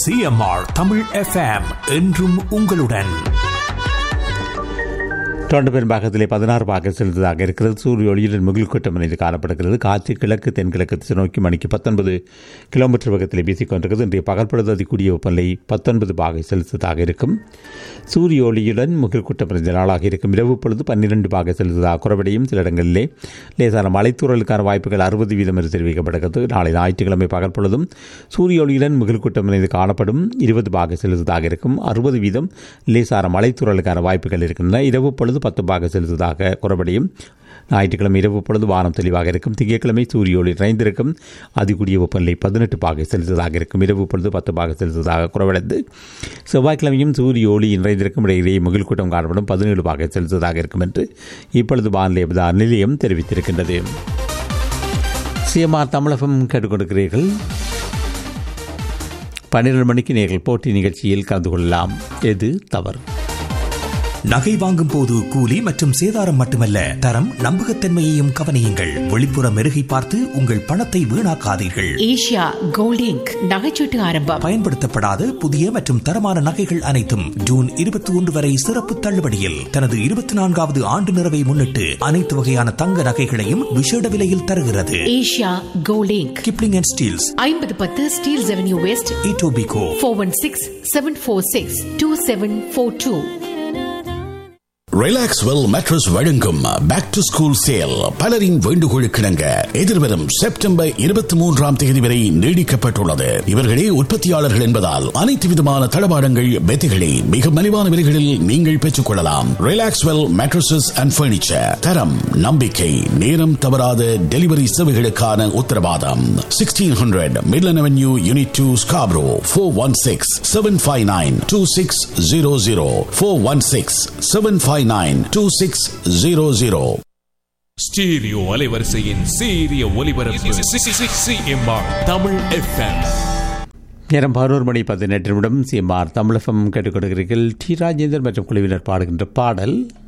CMR Tamil FM என்றும் உங்களுடன் தொடர்ந்து பெரும்பாகத்திலே பதினாறு பாக செலுத்ததாக இருக்கிறது சூரிய ஒளியுடன் முகில் கூட்டம் இணைந்து காணப்படுகிறது காற்று கிழக்கு தென்கிழக்கு திசை நோக்கி மணிக்கு பத்தொன்பது கிலோமீட்டர் வேகத்தில் வீசிக்கொண்டிருக்கிறது இன்றைய பகல் பொழுது அதிகூடிய வெப்பநிலை பத்தொன்பது பாகை செலுத்ததாக இருக்கும் சூரிய ஒளியுடன் முகில் கூட்டம் இணைந்த நாளாக இருக்கும் இரவு பொழுது பன்னிரண்டு பாகை செலுத்ததாக குறைவடையும் சில இடங்களிலே லேசான மலைத்தூரலுக்கான வாய்ப்புகள் அறுபது வீதம் என்று தெரிவிக்கப்படுகிறது நாளை ஞாயிற்றுக்கிழமை பகல் பொழுதும் சூரிய ஒளியுடன் முகில் கூட்டம் இணைந்து காணப்படும் இருபது பாகை செலுத்ததாக இருக்கும் அறுபது வீதம் லேசான மலைத்தூரலுக்கான வாய்ப்புகள் இருக்கின்றன இரவு பொழுது பத்து பாக செலுத்ததாக குறைபடியும் ஞாயிற்றுக்கிழமை இரவு பொழுது வானம் தெளிவாக இருக்கும் திங்கட்கிழமை சூரிய ஒளி நிறைந்திருக்கும் அதிகூடிய வெப்பநிலை பதினெட்டு பாகை செலுத்ததாக இருக்கும் இரவு பொழுது பத்து பாக செலுத்ததாக குறைவடைந்து செவ்வாய்க்கிழமையும் சூரிய ஒளி நிறைந்திருக்கும் இடையிலேயே முகில் கூட்டம் காணப்படும் பதினேழு பாகை செலுத்ததாக இருக்கும் என்று இப்பொழுது வானிலை நிலையம் தெரிவித்திருக்கின்றது சிஎம்ஆர் தமிழகம் கேட்டுக்கொண்டிருக்கிறீர்கள் பன்னிரண்டு மணிக்கு நீங்கள் போட்டி நிகழ்ச்சியில் கலந்து கொள்ளலாம் எது தவறு நகை வாங்கும் போது கூலி மற்றும் சேதாரம் மட்டுமல்ல தரம் நம்பகத்தன்மையையும் கவனியுங்கள் வெளிப்புற மெருகை பார்த்து உங்கள் பணத்தை வீணாக்காதீர்கள் ஏஷியா கோல்டிங்க் நகைச்சீட்டு ஆரம்பம் பயன்படுத்தப்படாத புதிய மற்றும் தரமான நகைகள் அனைத்தும் ஜூன் இருபத்தி ஒன்று வரை சிறப்பு தள்ளுபடியில் தனது இருபத்தி நான்காவது ஆண்டு நிறைவை முன்னிட்டு அனைத்து வகையான தங்க நகைகளையும் விசேட விலையில் தருகிறது ஏஷியா கோல்டிங்க் கிப்ளிங் அண்ட் ஸ்டீல்ஸ் ஐம்பது பத்து Steeles avenue west Etobicoke four one six seven four six two seven four two relax well mattress வழங்கும் பேக் டு ஸ்கூல் சேல் பலரின் வேண்டுகோளுக்கிணங்க எதிர்வரும் செப்டம்பர் இருபத்தி மூன்றாம் தேதி வரை நீடிக்கப்பட்டுள்ளது இவர்களே உற்பத்தியாளர்கள் என்பதால் அனைத்து விதமான தளபாடங்கள் பெத்திகளை மிக மலிவான விலைகளில் நீங்கள் பெற்றுக் கொள்ளலாம் relax well mattresses and furniture தரம் நம்பிக்கை நேரம் தவறாத டெலிவரி சேவைகளுக்கான உத்தரவாதம் sixteen hundred Midland avenue unit two Scarborough four one six seven five nine two six zero zero four one six seven five nine two six zero zero stereo அலைவரிசையின் சீரிய ஒலிபரப்பு CMR Tamil FM நேரம் பதினோரு மணி பதினெட்டு நிமிடம் CMR தமிழகம் கேட்டுக்கொண்டிருக்கிறீர்கள் D Rajendar மற்றும் குழுவினர் பாடுகின்ற பாடல்